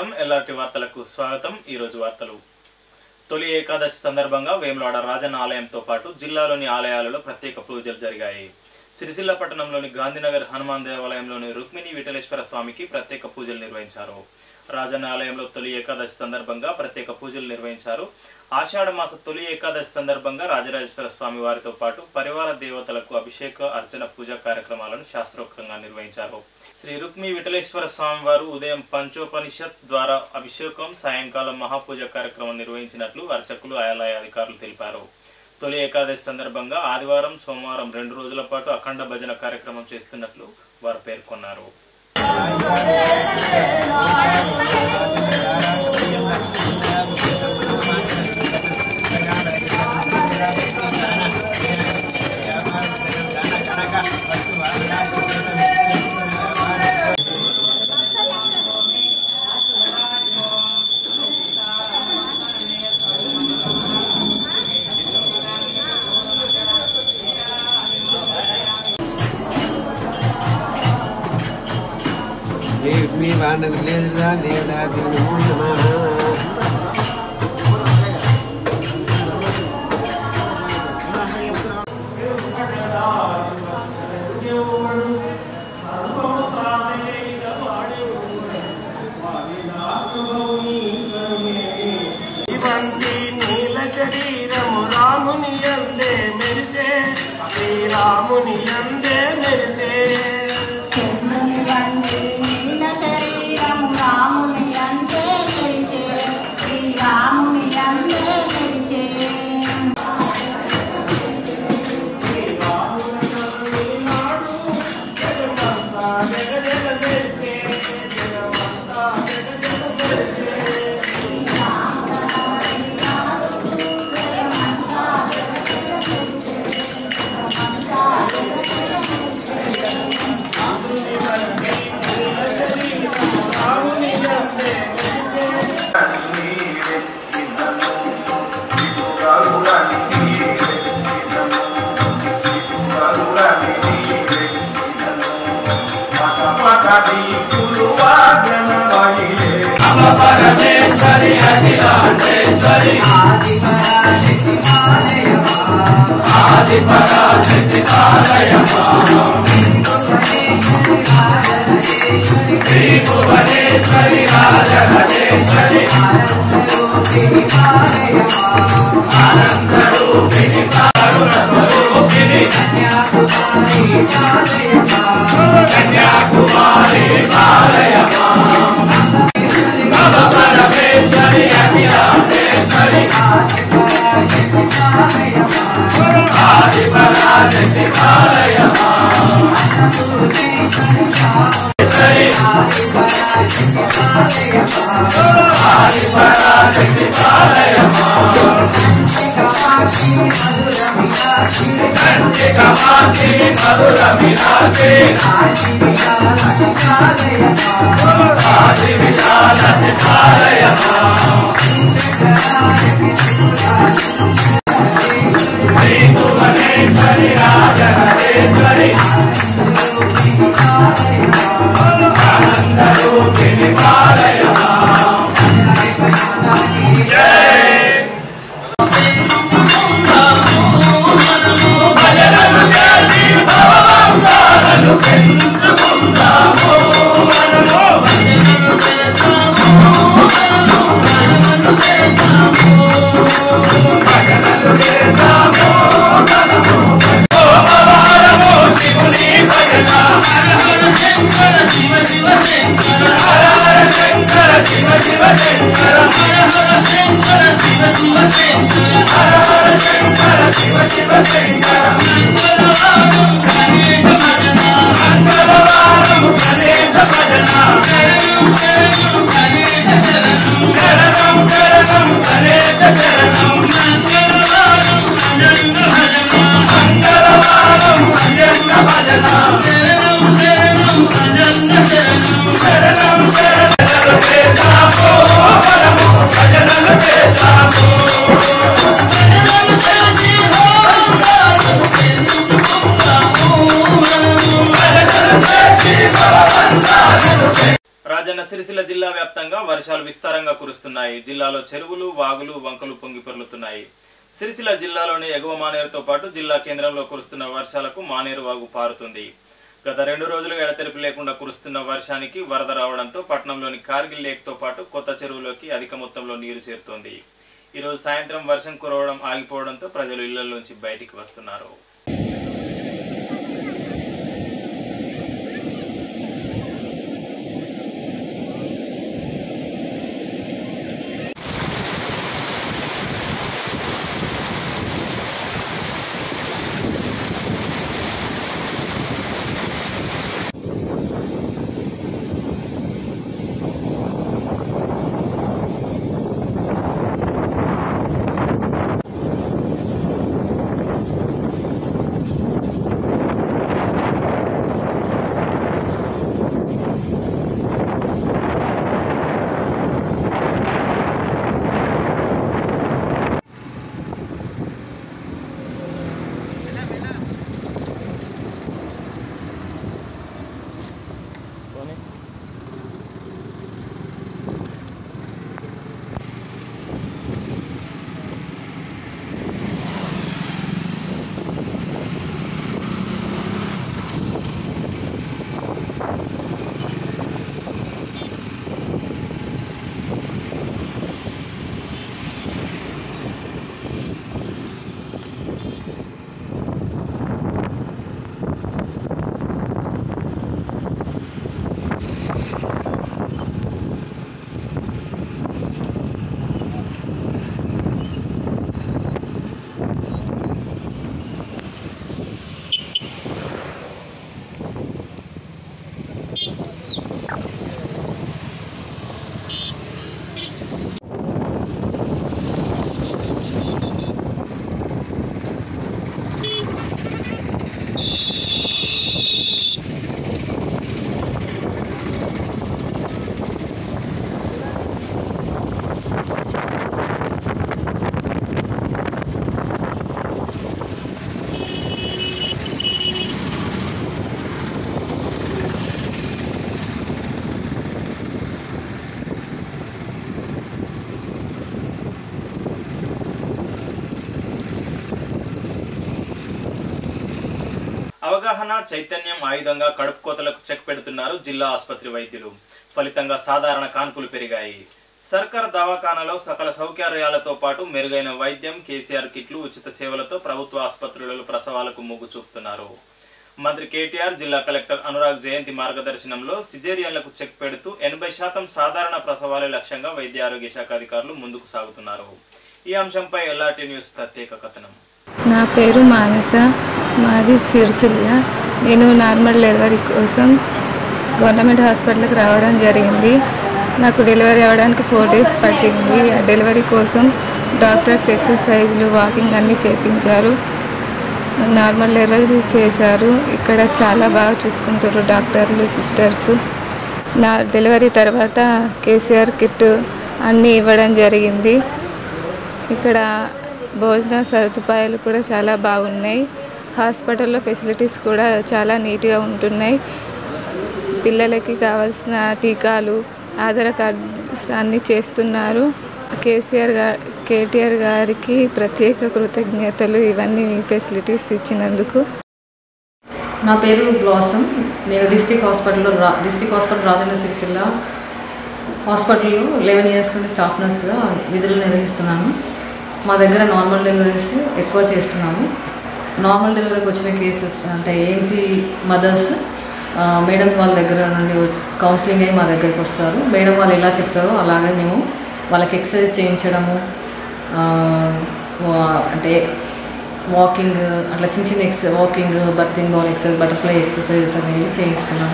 నమస్కారం ఎల్ఆర్టీ వార్తలకు స్వాగతం ఈ రోజు వార్తలు తొలి ఏకాదశి సందర్భంగా వేములవాడ రాజన్న ఆలయంతో పాటు జిల్లాలోని ఆలయాలలో ప్రత్యేక పూజలు జరిగాయి సిరిసిల్ల పట్టణంలోని గాంధీనగర్ హనుమాన్ దేవాలయంలోని రుక్మిణి విఠలేశ్వర స్వామికి ప్రత్యేక పూజలు నిర్వహించారు రాజన్న ఆలయంలో తొలి ఏకాదశి సందర్భంగా ప్రత్యేక పూజలు నిర్వహించారు ఆషాఢ మాస తొలి ఏకాదశి సందర్భంగా రాజరాజేశ్వర స్వామి వారితో పాటు పరివార దేవతలకు అభిషేక అర్చన పూజా కార్యక్రమాలను శాస్త్రోక్తంగా నిర్వహించారు శ్రీ రుక్మి విఠలేశ్వర స్వామి వారు ఉదయం పంచోపనిషత్ ద్వారా అభిషేకం సాయంకాలం మహాపూజ కార్యక్రమం నిర్వహించినట్లు అర్చకులు ఆలయ అధికారులు తెలిపారు తొలి ఏకాదశి సందర్భంగా ఆదివారం సోమవారం రెండు రోజుల పాటు అఖండ భజన కార్యక్రమం చేస్తున్నట్లు వారు పేర్కొన్నారు మీ వాహనం లేదురా దేవుడా దేవుడు నమః ఇవంతి నీల శరీరము రాముని అందే మెరిసే శ్రీరాముని అందే మెరిసే నీల శరీరము రాముని అంతే మెరిసే శ్రీరాముని అంతే మెరిసే Thank వర్షాలు విస్తారంగా కురుస్తున్నాయి జిల్లాలో చెరువులు వాగులు వంకలు పొంగి పొర్లుతున్నాయి సిరిసిల్ల జిల్లాలోని ఎగువ మానేరుతో పాటు జిల్లా కేంద్రంలో కురుస్తున్న వర్షాలకు మానేరు వాగు పారుతుంది గత రెండు రోజులుగా ఎడతెరిపి లేకుండా కురుస్తున్న వర్షానికి వరద రావడంతో పట్టణంలోని కార్గిల్ లేక్తో పాటు కొత్త చెరువులోకి అధిక మొత్తంలో నీరు చేరుతోంది ఈరోజు సాయంత్రం వర్షం కురవడం ఆగిపోవడంతో ప్రజలు ఇళ్లలోంచి బయటికి వస్తున్నారు అవగాహన చైతన్యం ఆయుధంగా కడుపు కోతలకు చెక్ పెడుతున్నారు జిల్లా ఆసుపత్రి వైద్యులు ఫలితంగా సాధారణ కాన్పులు పెరిగాయి సర్కార్ దవాఖానలో సకల సౌకర్యాలతో పాటు మెరుగైన వైద్యం కేసీఆర్ కిట్లు ఉచిత సేవలతో ప్రభుత్వ ఆసుపత్రులలో ప్రసవాలకు మొగ్గు చూపుతున్నారు మంత్రి కేటీఆర్ జిల్లా కలెక్టర్ అనురాగ్ జయంతి మార్గదర్శనంలో సిజేరియన్లకు చెక్ పెడుతూ ఎనభై శాతం సాధారణ ప్రసవాలే లక్ష్యంగా వైద్య ఆరోగ్య శాఖ అధికారులు ముందుకు సాగుతున్నారు ఈ అంశంపై ఎల్ఆర్టీ న్యూస్ ప్రత్యేక కథనం నా పేరు మానస మాది సిరిసిల్ల నేను నార్మల్ డెలివరీ కోసం గవర్నమెంట్ హాస్పిటల్కి రావడం జరిగింది నాకు డెలివరీ అవ్వడానికి ఫోర్ డేస్ పట్టింది ఆ డెలివరీ కోసం డాక్టర్స్ ఎక్సర్సైజ్లు వాకింగ్ అన్నీ చేపించారు నాకు నార్మల్ డెలివరీ చేశారు ఇక్కడ చాలా బాగా చూసుకుంటారు డాక్టర్లు సిస్టర్స్ నా డెలివరీ తర్వాత కేసీఆర్ కిట్ అన్నీ ఇవ్వడం జరిగింది ఇక్కడ భోజన సదుపాయాలు కూడా చాలా బాగున్నాయి హాస్పిటల్లో ఫెసిలిటీస్ కూడా చాలా నీట్గా ఉంటున్నాయి పిల్లలకి కావాల్సిన టీకాలు ఆధార్ కార్డ్స్ అన్నీ చేస్తున్నారు కేసీఆర్ గా కేటీఆర్ గారికి ప్రత్యేక కృతజ్ఞతలు ఇవన్నీ ఫెసిలిటీస్ ఇచ్చినందుకు నా పేరు బ్లాసమ్ నేను డిస్ట్రిక్ట్ హాస్పిటల్లో రా డిస్ట్రిక్ట్ హాస్పిటల్ రాజన్న సిరిసిల్ల హాస్పిటల్లో లెవెన్ ఇయర్స్ నుండి స్టాఫ్ నర్స్గా విధులు నిర్వహిస్తున్నాను మా దగ్గర నార్మల్ డెలివరీస్ ఎక్కువ చేస్తున్నాము నార్మల్ డెలివరీకి వచ్చిన కేసెస్ అంటే ఏఎంసీ మదర్స్ మేడం వాళ్ళ దగ్గర నుండి వచ్చి- కౌన్సిలింగ్ అయ్యి మా దగ్గరికి వస్తారు మేడం వాళ్ళు ఎలా చెప్తారో అలాగే మేము వాళ్ళకి ఎక్సర్సైజ్ చేయించడము ఆ, వా- అంటే వాకింగ్ అట్లా చిన్న చిన్న ఎక్స్ walking birthing ball exercise butterfly exercises అనేవి చేయిస్తున్నాము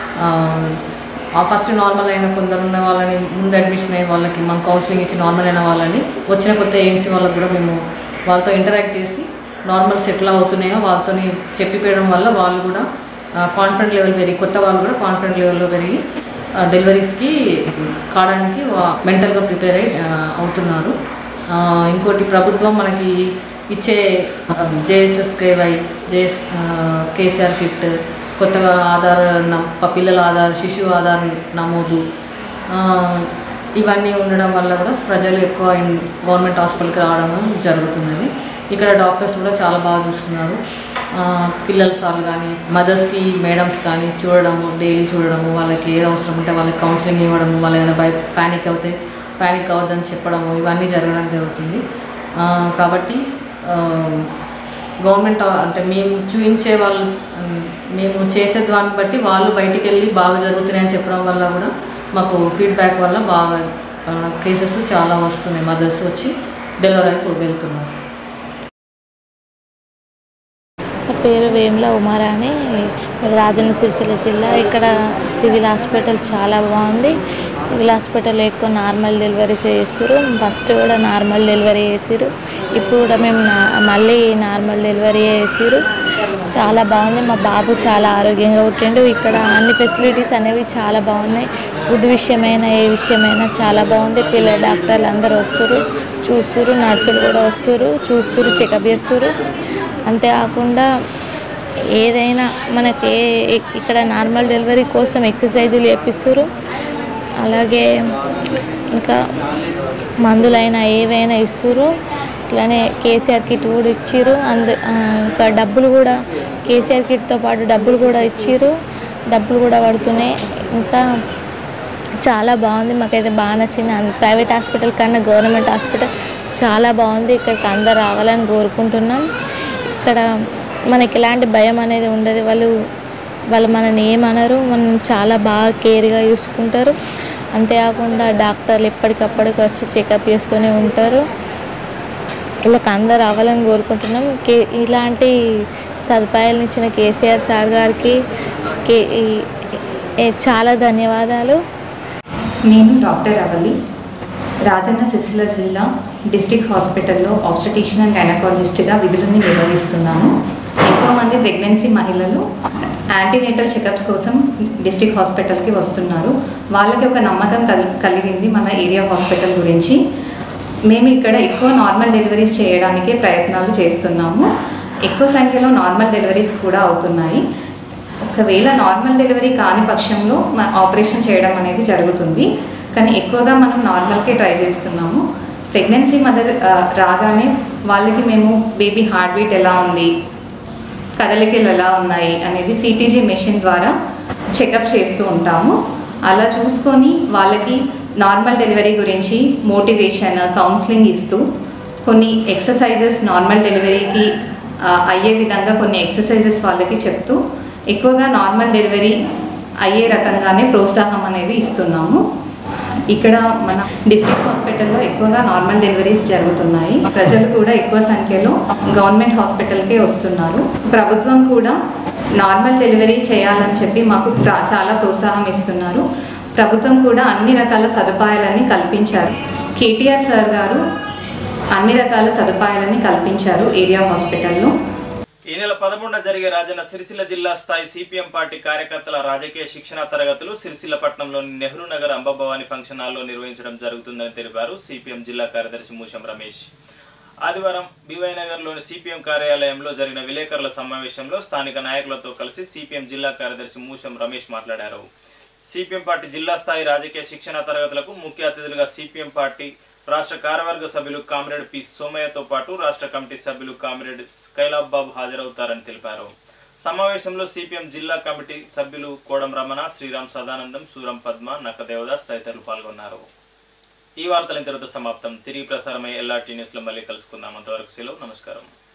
ఆ ఫస్ట్ నార్మల్ అయిన కొందరు ఉన్న వాళ్ళని ముందు అడ్మిషన్ అయిన వాళ్ళకి మనం కౌన్సిలింగ్ ఇచ్చి నార్మల్ అయిన వాళ్ళని వచ్చిన కొత్త ఏఎంసీ వాళ్ళకి కూడా మేము వాళ్ళతో ఇంటరాక్ట్ చేసి నార్మల్స్ ఎట్లా అవుతున్నాయో వాళ్ళతో చెప్పిపోయడం వల్ల వాళ్ళు కూడా కాన్ఫిడెంట్ లెవెల్ పెరిగి కొత్త వాళ్ళు కూడా కాన్ఫిడెంట్ లెవెల్లో పెరిగి డెలివరీస్కి కావడానికి మెంటల్గా ప్రిపేర్ అయి ఆ, అవుతున్నారు ఆ, ఇంకోటి ప్రభుత్వం మనకి ఇచ్చే జేఎస్ఎస్కేవై జేఎస్ కేసీఆర్ కిట్ కొత్తగా ఆధార్ న- ప- పిల్లల ఆధార్ శిశువు ఆధార్ నమోదు ఆ, ఇవన్నీ ఉండడం వల్ల కూడా ప్రజలు ఎక్కువ ఇన్- గవర్నమెంట్ హాస్పిటల్కి రావడం జరుగుతున్నది ఇక్కడ డాక్టర్స్ కూడా చాలా బాగా చూస్తున్నారు ఆ, పిల్లల సార్లు కానీ మదర్స్కి మేడమ్స్ కానీ చూడడము డైలీ చూడడము వాళ్ళకి ఏది అవసరం ఉంటే వాళ్ళకి కౌన్సిలింగ్ ఇవ్వడము వాళ్ళు ఏదైనా భయ ప్యానిక్ అవుతే ప్యానిక్ అవ్వద్దని చెప్పడము ఇవన్నీ జరగడం జరుగుతుంది ఆ, కాబట్టి ఆ, గవర్నమెంట్ అంటే మేము చూపించే వాళ్ళు ఉమ్, మేము చేసే దాన్ని బట్టి వాళ్ళు బయటికి వెళ్ళి బాగా జరుగుతున్నాయని చెప్పడం వల్ల కూడా మాకు ఫీడ్బ్యాక్ వల్ల బాగా కేసెస్ చాలా వస్తున్నాయి మదర్స్ వచ్చి డెలివరీ అయిపో వెళ్తున్నారు నా పేరు వేముల ఉమారాణి ఇది రాజన్న సిరిసిల్ల జిల్లా ఇక్కడ సివిల్ హాస్పిటల్ చాలా బాగుంది సివిల్ హాస్పిటల్ ఎక్కువ నార్మల్ డెలివరీస్ చేస్తారు ఫస్ట్ కూడా నార్మల్ డెలివరీ చేసిరు ఇప్పుడు కూడా మేము నా- మళ్ళీ నార్మల్ డెలివరీ చేసిరు చాలా బాగుంది మా బాబు చాలా ఆరోగ్యంగా పుట్టిండు ఇక్కడ అన్ని ఫెసిలిటీస్ అనేవి చాలా బాగున్నాయి ఫుడ్ విషయమైనా ఏ విషయమైనా చాలా బాగుంది పిల్లల డాక్టర్లు అందరూ వస్తారు చూస్తురు నర్సులు కూడా వస్తారు చూస్తురు చెకప్ చేస్తారు అంతేకాకుండా ఏదైనా మనకి ఏ- ఇక్కడ నార్మల్ డెలివరీ కోసం ఎక్సర్సైజులు చేపిస్తారు అలాగే ఇంకా మందులైనా ఏవైనా ఇస్తారు ఇట్లానే కేసీఆర్ కిట్ కూడా ఇచ్చిర్రు అందు ఆ, ఇంకా డబ్బులు కూడా కేసీఆర్ కిట్తో పాటు డబ్బులు కూడా ఇచ్చిర్రు డబ్బులు కూడా పడుతున్నాయి ఇంకా చాలా బాగుంది మాకైతే బాగా నచ్చింది అన్- ప్రైవేట్ హాస్పిటల్ కన్నా గవర్నమెంట్ హాస్పిటల్ చాలా బాగుంది ఇక్కడికి అందరు రావాలని కోరుకుంటున్నాం ఇక్కడ మనకి ఎలాంటి భయం అనేది ఉండదు వాళ్ళు వాళ్ళు మనని ఏమనరు మనం చాలా బాగా కేర్గా చూసుకుంటారు అంతేకాకుండా డాక్టర్లు ఎప్పటికప్పటికి వచ్చి చెకప్ చేస్తూనే ఉంటారు వీళ్ళకి అందరు అవ్వాలని కోరుకుంటున్నాం కే ఇలాంటి సదుపాయాలను ఇచ్చిన కేసీఆర్ సార్ గారికి కే ఈ- ఈ- చాలా ధన్యవాదాలు నేను డాక్టర్ అవలి రాజన్న సిరిసిల్ల జిల్లా డిస్టిక్ హాస్పిటల్లో ఆబ్స్టటిషియన్ అండ్ గైనకాలజిస్ట్గా విధులను నిర్వహిస్తున్నాను ఎక్కువ మంది ప్రెగ్నెన్సీ మహిళలు యాంటీనేటల్ చెకప్స్ కోసం డిస్టిక్ హాస్పిటల్కి వస్తున్నారు వాళ్ళకి ఒక నమ్మకం కల్ కలిగింది మన ఏరియా హాస్పిటల్ గురించి మేము ఇక్కడ ఎక్కువ నార్మల్ డెలివరీస్ చేయడానికే ప్రయత్నాలు చేస్తున్నాము ఎక్కువ సంఖ్యలో నార్మల్ డెలివరీస్ కూడా అవుతున్నాయి ఒకవేళ నార్మల్ డెలివరీ కాని పక్షంలో మ- ఆపరేషన్ చేయడం అనేది జరుగుతుంది కానీ ఎక్కువగా మనం నార్మల్కే ట్రై చేస్తున్నాము ప్రెగ్నెన్సీ మదర్ ఆ, రాగానే వాళ్ళకి మేము బేబీ హార్ట్ బీట్ ఎలా ఉంది కదలికలు ఎలా ఉన్నాయి అనేది సిటీజీ మెషిన్ ద్వారా చెకప్ చేస్తూ ఉంటాము అలా చూసుకొని వాళ్ళకి నార్మల్ డెలివరీ గురించి మోటివేషన్ కౌన్సిలింగ్ ఇస్తూ కొన్ని ఎక్సర్సైజెస్ నార్మల్ డెలివరీకి ఆ, అయ్యే విధంగా కొన్ని ఎక్సర్సైజెస్ వాళ్ళకి చెప్తూ ఎక్కువగా నార్మల్ డెలివరీ అయ్యే రకంగానే ప్రోత్సాహం అనేది ఇస్తున్నాము ఇక్కడ మన డిస్ట్రిక్ట్ హాస్పిటల్లో ఎక్కువగా నార్మల్ డెలివరీస్ జరుగుతున్నాయి ప్రజలు కూడా ఎక్కువ సంఖ్యలో గవర్నమెంట్ హాస్పిటల్కే వస్తున్నారు ప్రభుత్వం కూడా నార్మల్ డెలివరీ చేయాలని చెప్పి మాకు ప్రా- చాలా ప్రోత్సాహం ఇస్తున్నారు ప్రభుత్వం కూడా అన్ని రకాల సదుపాయాలని కల్పించారు కేటీఆర్ సార్ గారు అన్ని రకాల సదుపాయాలని కల్పించారు ఏరియా హాస్పిటల్లో ఈ నెల పదమూడున జరిగే రాజన్న సిరిసిల్ల జిల్లా స్థాయి సిపిఎం పార్టీ కార్యకర్తల రాజకీయ శిక్షణ తరగతులు సిరిసిల్ల పట్టణంలోని నెహ్రూ నగర్ అంబభవాని ఫంక్షన్ హాల్లో నిర్వహించడం జరుగుతుందని తెలిపారు సిపిఎం జిల్లా కార్యదర్శి మూషం రమేష్ ఆదివారం బీవై నగర్లోని సిపిఎం కార్యాలయంలో జరిగిన విలేకరుల సమావేశంలో స్థానిక నాయకులతో కలిసి సిపిఎం జిల్లా కార్యదర్శి మూషం రమేష్ మాట్లాడారు సిపిఎం పార్టీ జిల్లా స్థాయి రాజకీయ శిక్షణ తరగతులకు ముఖ్య అతిథులుగా సిపిఎం పార్టీ రాష్ట్ర కార్యవర్గ సభ్యులు కామ్రేడ్ పి సోమయ్యతో పాటు రాష్ట్ర కమిటీ సభ్యులు కామ్రేడ్ స్కైలాబ్ బాబు హాజరవుతారని తెలిపారు సమావేశంలో సిపిఎం జిల్లా కమిటీ సభ్యులు కోడం రమణ శ్రీరామ్ సదానందం సూరం పద్మ నక్క దేవదాస్ తదితరులు పాల్గొన్నారు ఈ వార్తలు ఇంతటితో సమాప్తం తిరిగి ప్రసారమై ఎల్ఆర్టీ న్యూస్లో మళ్ళీ కలుసుకుందాం అంతవరకు సెలవు నమస్కారం